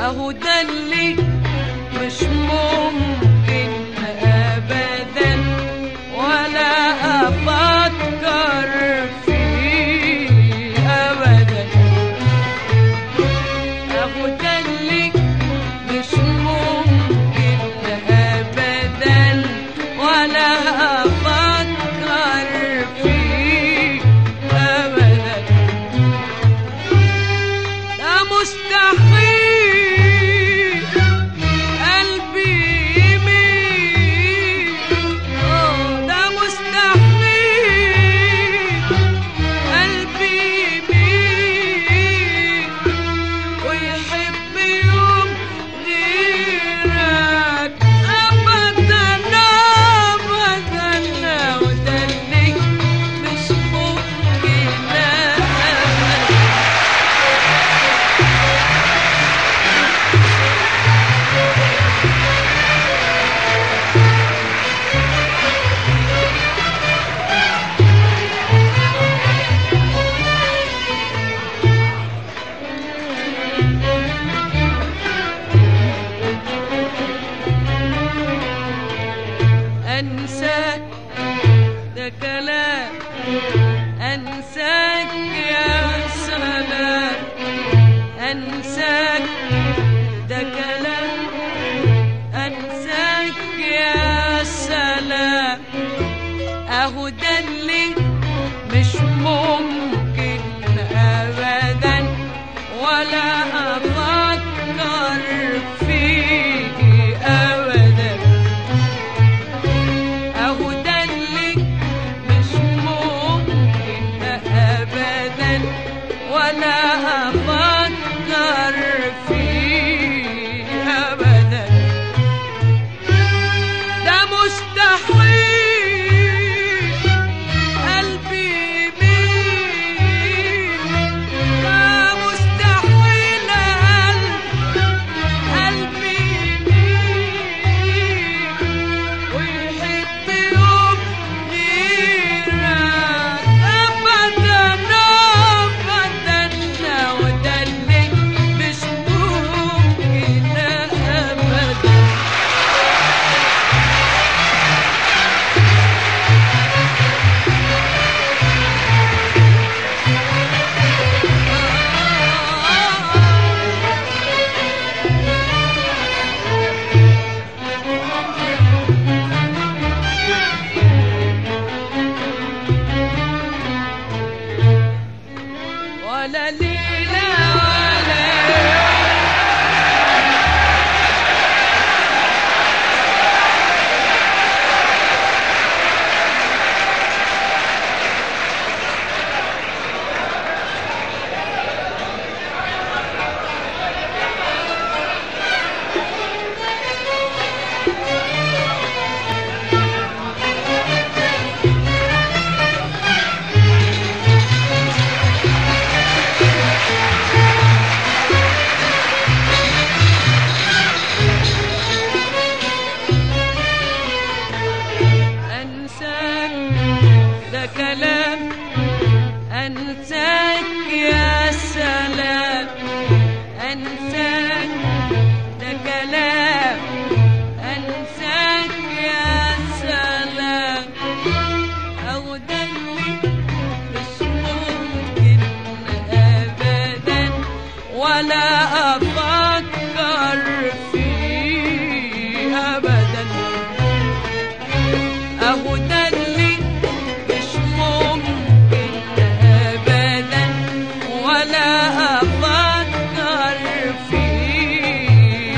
اهو ده اللي مش ممكن ابدا ولا افكر فيه ابدا اهو ده اللي مش ممكن ابدا ولا افكر فيه ابدا ده مستحيل قلبي يميل آه، ده مستحيل قلبي يميل ويحب يوم غيرك أبدا أبدا وده اللي مش ممكن أبدا أنساك ده كلام أنساك يا سلام أنساك ده كلام أنساك يا سلام أهو ده اللي مش ممكن أبدا ولا أفكر فيه أبدا أهو ده اللي مش ممكن أبدا ولا أفكر فيه أبدا ده مستحيل قلبي يميل ده مستحيل قلبي قلبي يميل ويحب يوم غيرك أبدا أبدا وده اللي مش ممكن أبدا ولا ليلة ولا أنساك ده كلام أنساك يا سلام أنساك ده كلام أنساك يا سلام أو ده اللي مش ممكن أبدا ولا أفكر فيه أبدا أهو ده اللي مش ممكن أبدا ولا أفكر فيه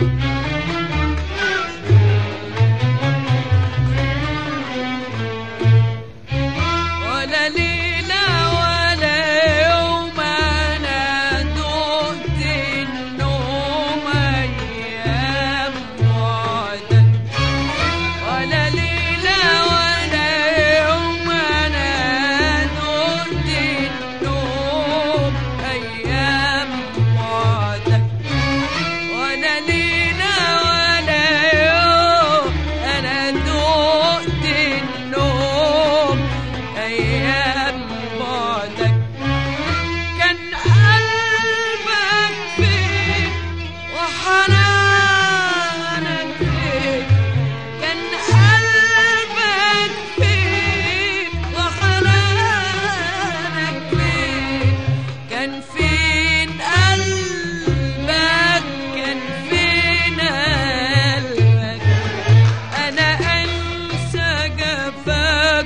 ولا ليلة ولا يوم أنا دقت النوم أيام وعدك ولا ليلة ولا يوم أنا دقت النوم أيام وعدك ولا ليلة ولا يوم أنا دقت النوم أيام بعدك كان قلبك فين وحنانك فين كان قلبك فين وحنانك فين كان فين قلبك كان فين قلبك انا انسى جفاك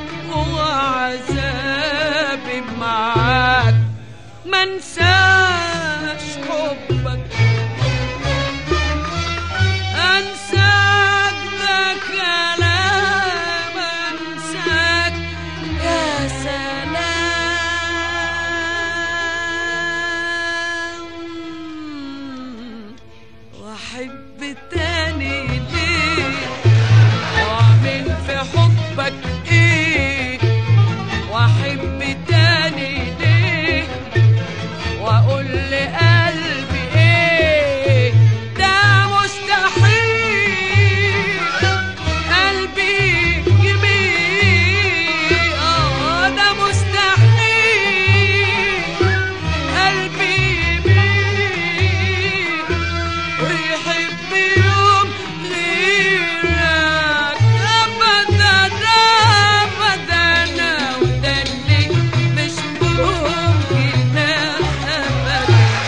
وعذابي معاك ما انساش حبك انساك ده كلام انساك يا سلام واحب تاني ليه واعمل في حبك ايه واحب تاني ليه واقول لقلبي ايه ده مستحيل قلبي جميل اه ده مستحيل قلبي يميل ويحب يوم غيرك ابدا ابدا وده اللي مش ممكن ابدا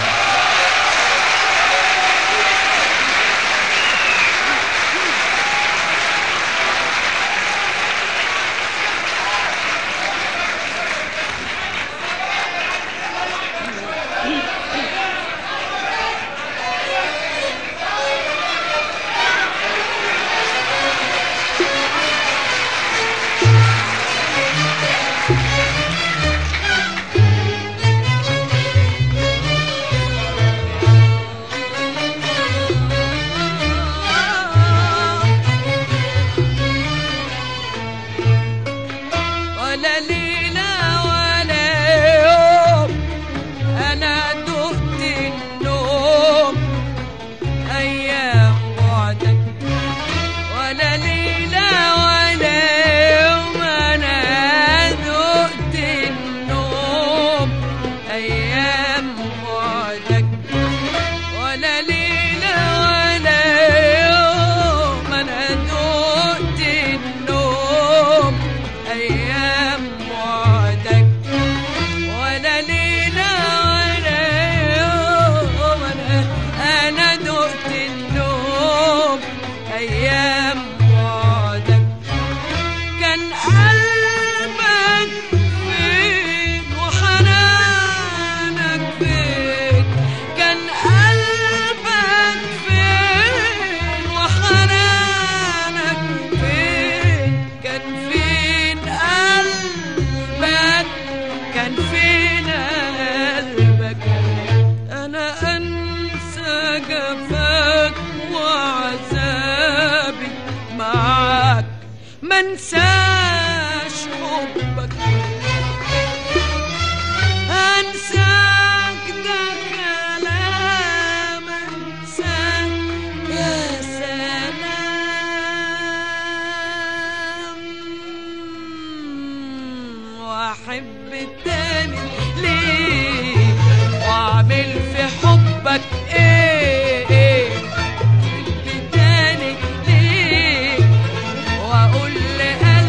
ولا ليلة ولا يوم أنا دقت النوم أيام بعدك ولا ليلة ولا يوم أنا دقت النوم أيام بعدك ولا ليلة ولا يوم أنا دقت النوم أيام بعدك ولا ليلة ولا يوم أنا أنا دقت النوم أيام بعدك كان قلبك فين وحنانك فين كان قلبك فين وحنانك فين كان فين قلبك كان فين قلبك انا انسى جفاك وعذابي معاك ما انساش حبك انساك ده كلام انساك يا سلام واحب تاني ليه واعمل في حبك ايه ايه احب تاني ليه واقول لقلبي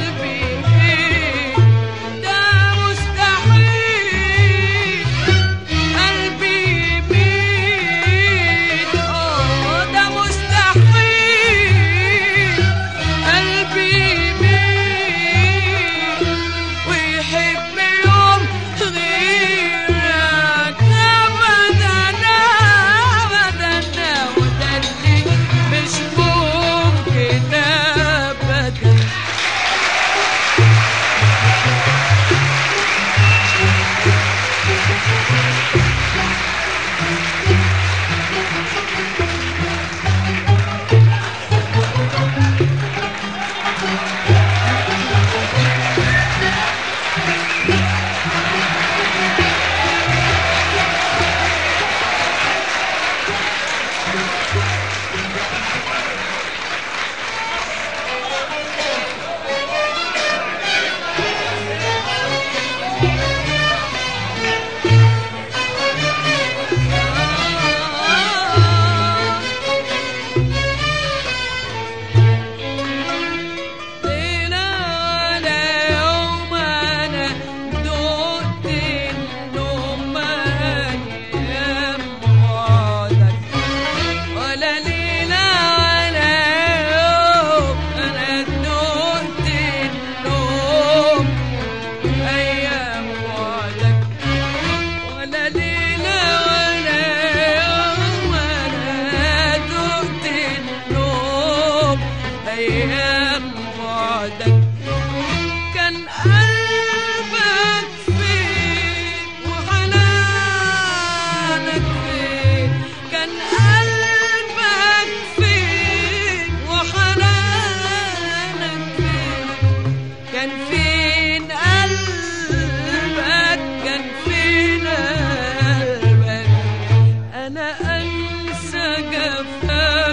ولا انسى جفاك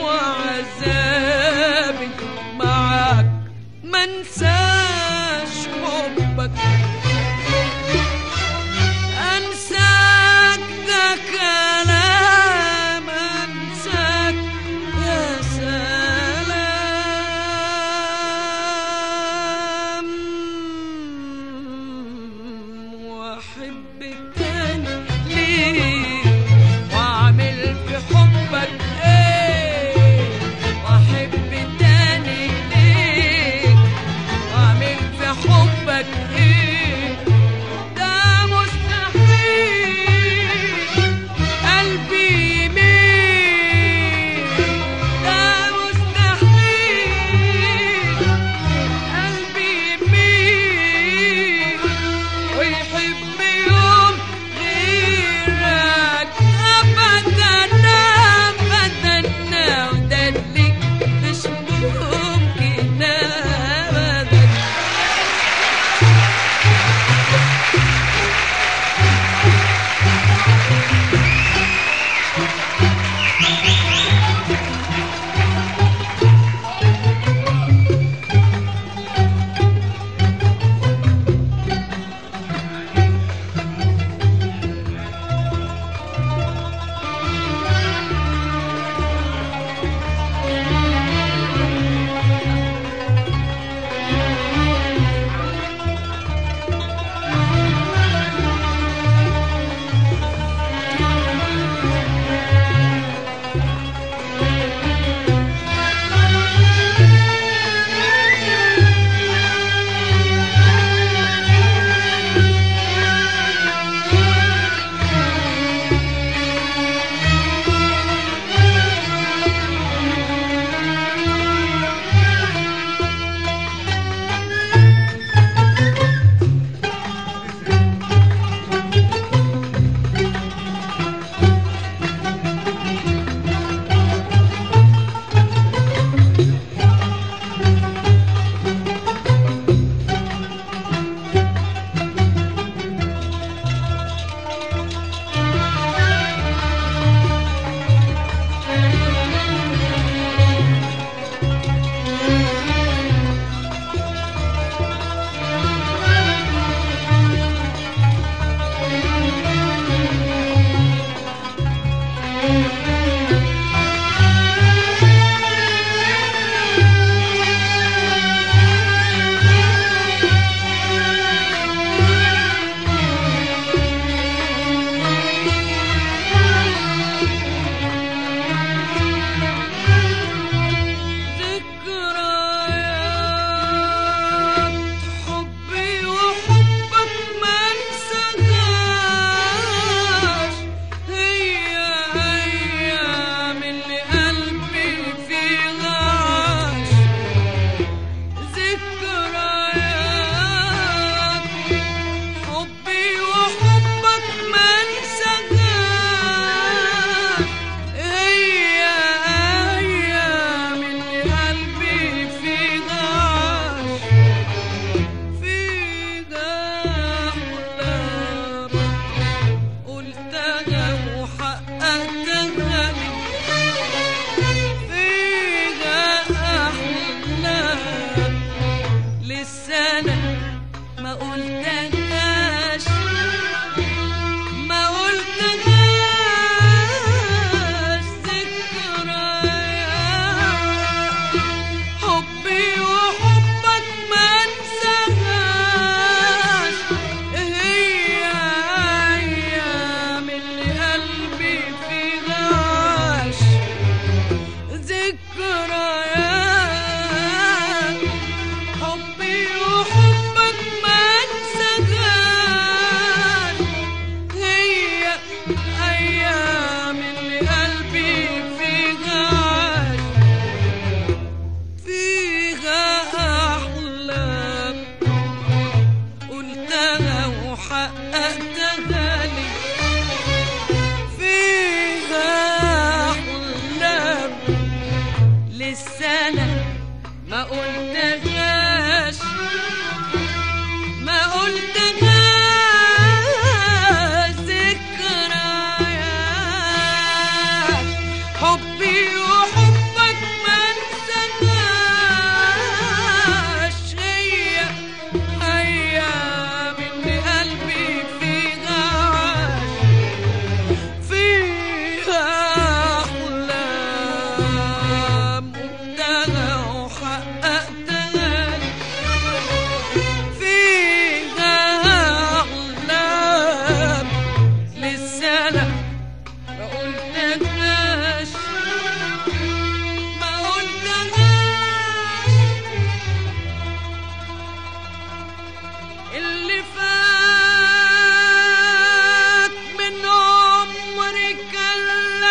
وعذابي معاك ما انساش حبك انساك ده كلام انساك يا سلام واحب التاني ليه واعمل في حبك ايه واحب التاني ليه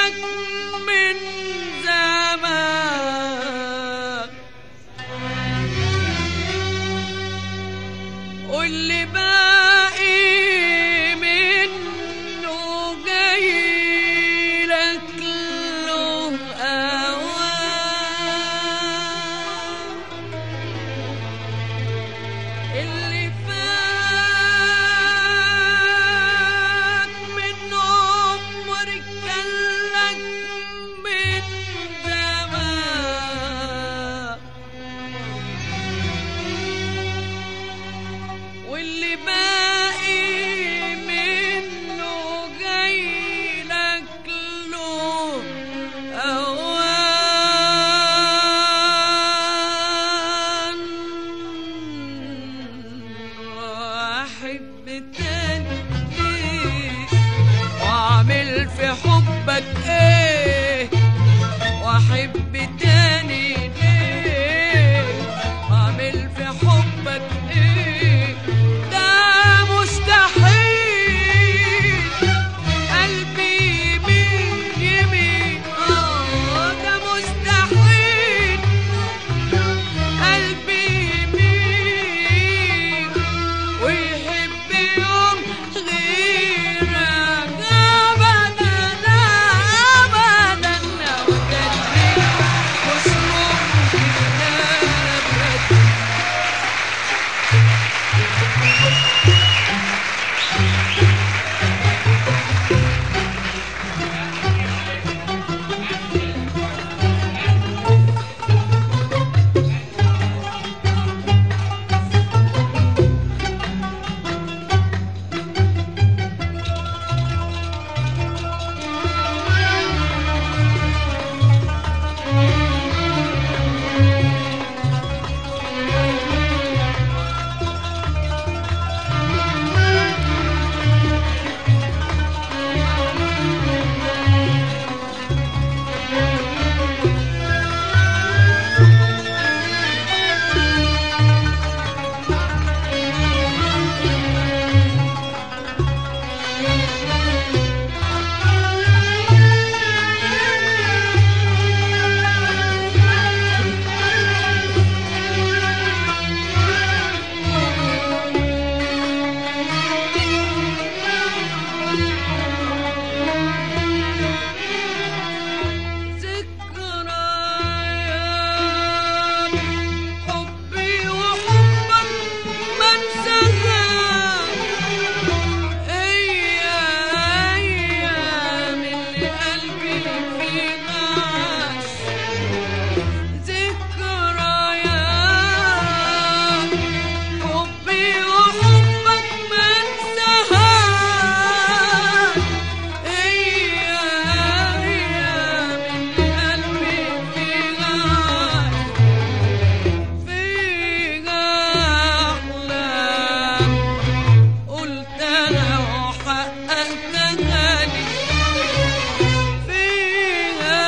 لك من زمان واللي باقي منه جاي لك له أوان اللي فات من عمرك كان لك من زمان واللي باقي منه جاي لك له أوان وأحب تاني ليك وأعمل في حبك إيه وأحب تاني ليك وأعمل في حبك إيه ده مستحيل قلبي يمين يمين آه ده مستحيل قلبي يمين ويحب يوم غيرك أبدا أبدا وتدري مش ممكن أبدا ذكريات حبي وحبك ما انساها أيام اللي قلبي فيها عاش ذكريات حبي وحبك ما انساها أيام اللي قلبي فيها عاش فيها أحلام قلتها وحققتها لي فيها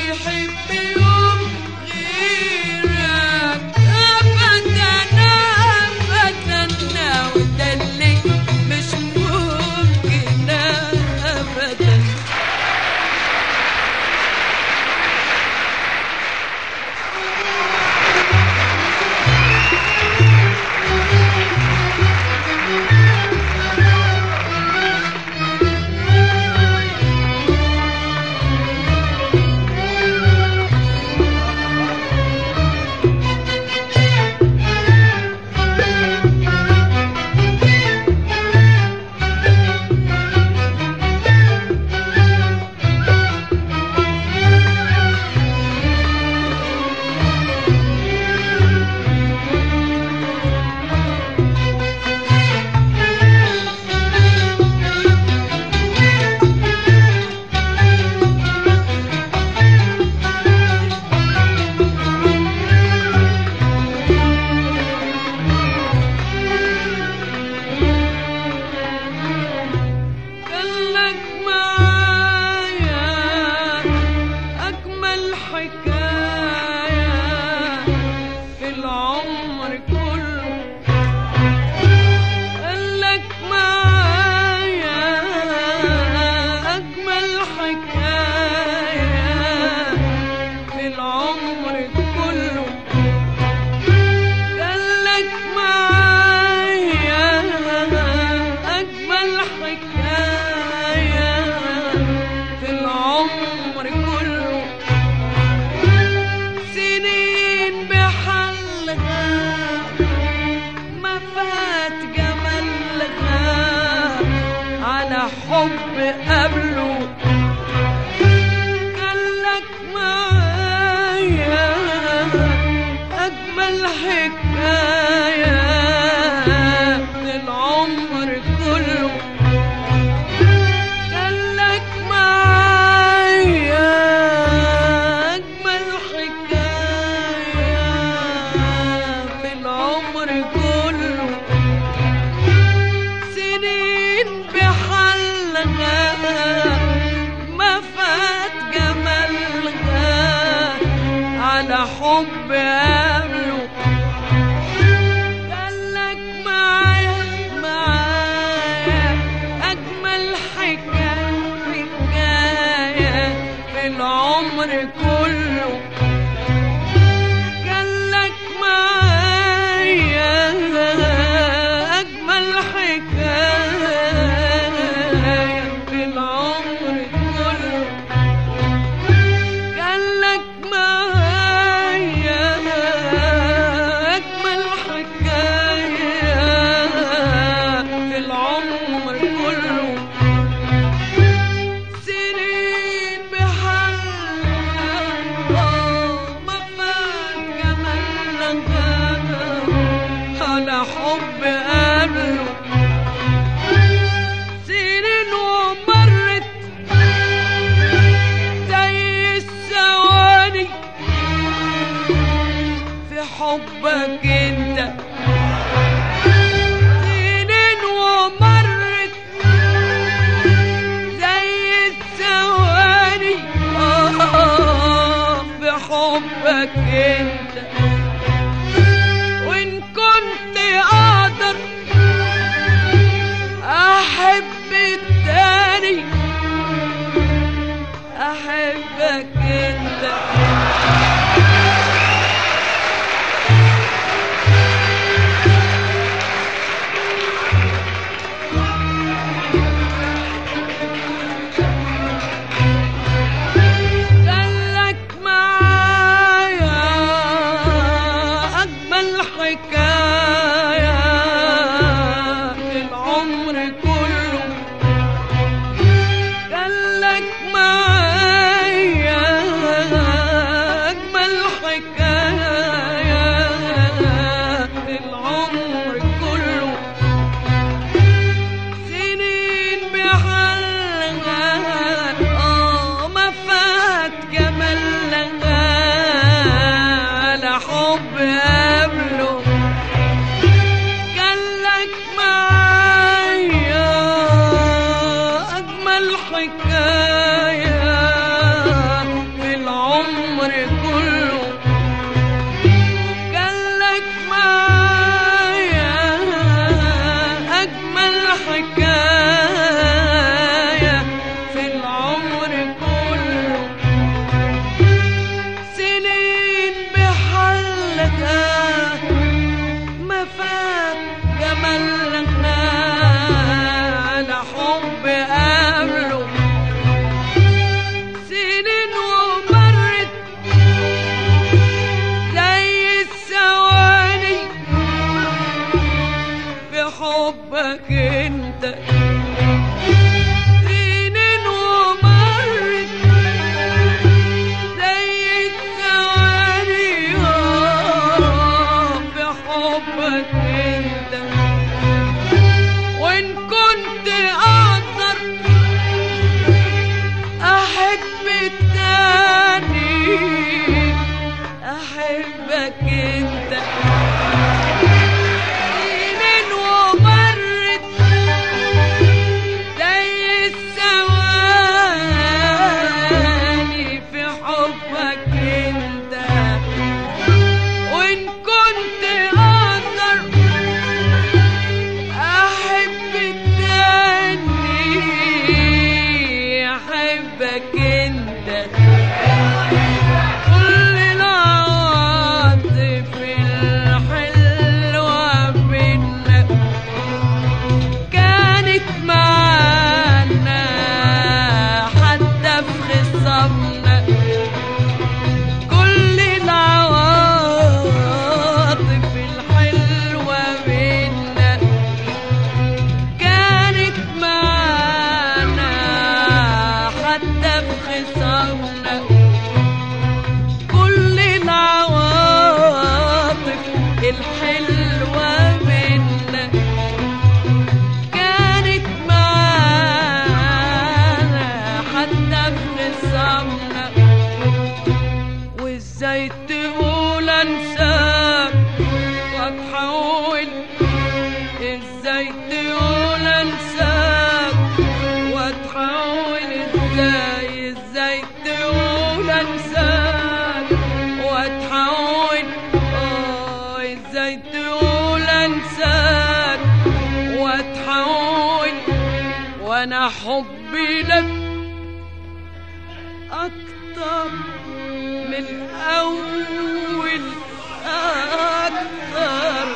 يحب يوم غيرك أبدا أبدا وده اللي مش ممكن أبدا قالك معايا أجمل حكاية في العمر كله قالك معايا أجمل حكاية في العمر كله قالك معايا أجمل حكاية في العمر كله سنين بحلها ما فات جمالها على حب قبله قالك معايا أجمل حكاية للعمر كله قالك معايا أجمل حكاية في العمر كله سنين بحلها ما فات جمالها على حب قبله قالك معايا معايا أجمل حكاية حكاية في العمر كله قالك معايا أجمل حكاية في العمر كله قالك معايا أجمل حكاية في العمر كله سنين بحلها ما فات جمالها على حب قبله سنين ومرت زي الثواني في حبك انت سنين ومرت زي الثواني آه بحبك انت وان كنت اقدر احب التاني احبك انت قالك معايا أجمل حكاية في العمر كله قالك معايا انساك واتحول اه ازاي تقول انساك واتحول وانا حبي لك اكتر من الاول اكتر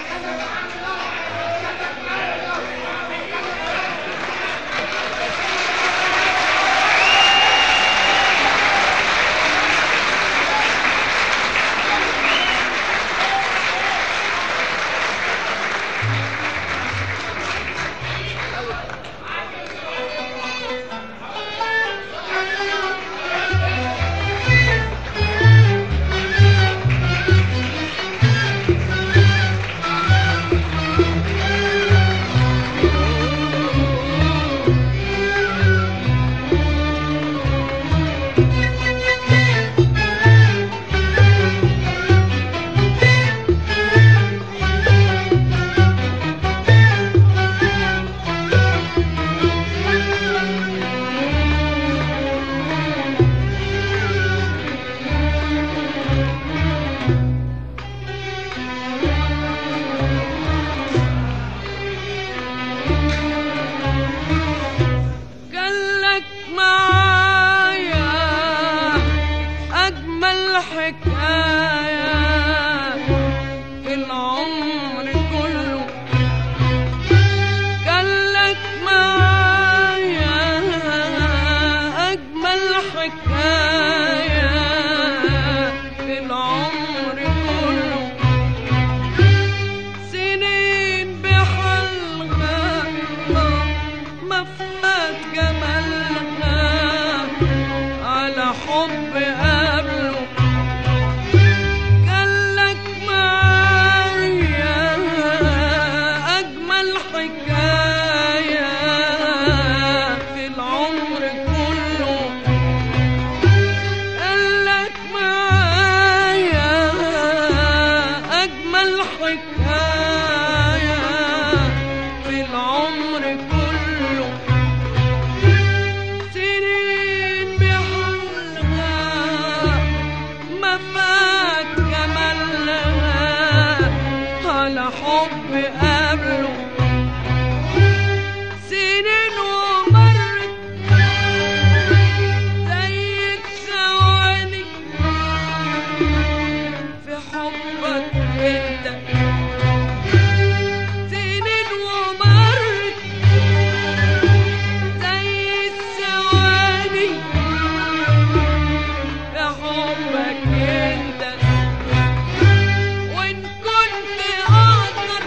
قالك معايا أجمل حكاية في العمر كله قالك معايا أجمل حكاية في العمر كله سنين بحلقة ما فات جمالها على حب قبله قالك معايا أجمل حكاية في العمر كله قالك معايا أجمل حكاية في العمر كله سنين بحلها ما فات جمالها على حب قبله سنين ومرت زيك ثواني في حبك انت سنين ومرت زي الثواني في حبك انت وان كنت اقدر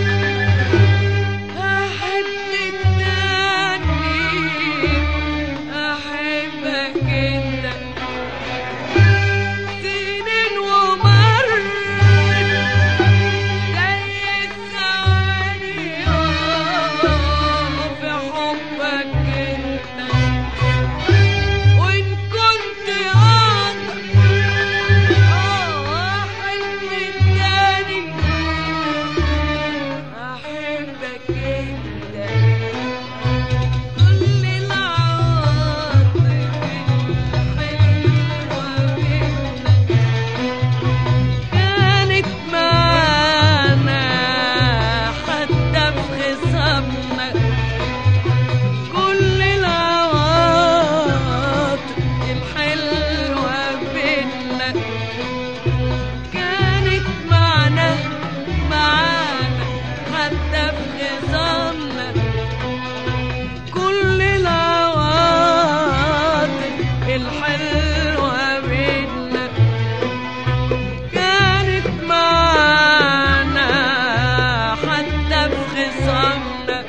احب التاني احبك انت سنين ومرت زي الثواني آه، في حبك انت وان كنت اقدر اه احب التاني احبك انت كل العواطف الحلوة منك كانت معانا حتى في خصامنا كل العواطف الحلوة بينا كانت معنا معانا حتى في خصامنا كل العواطف الحلوة بينا كانت معانا حتى في خصامنا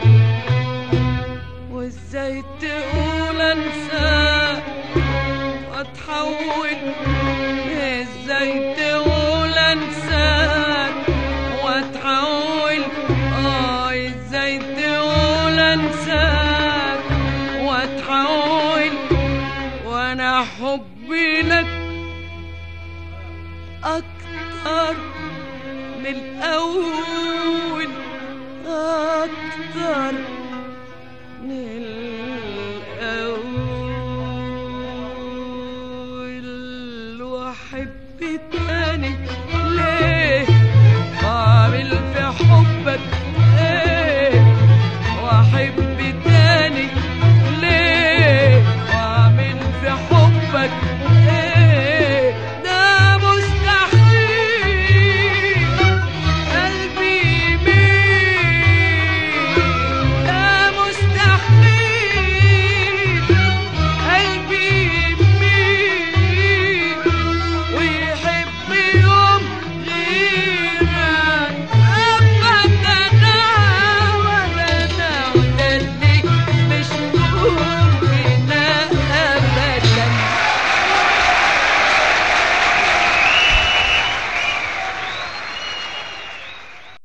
وازاي تقول انساك واتحول ازاي تقول انساك واتحول اه ازاي تقول انساك واتحول وانا حبي لك اكتر من الاول اكتر من الاول واحب تاني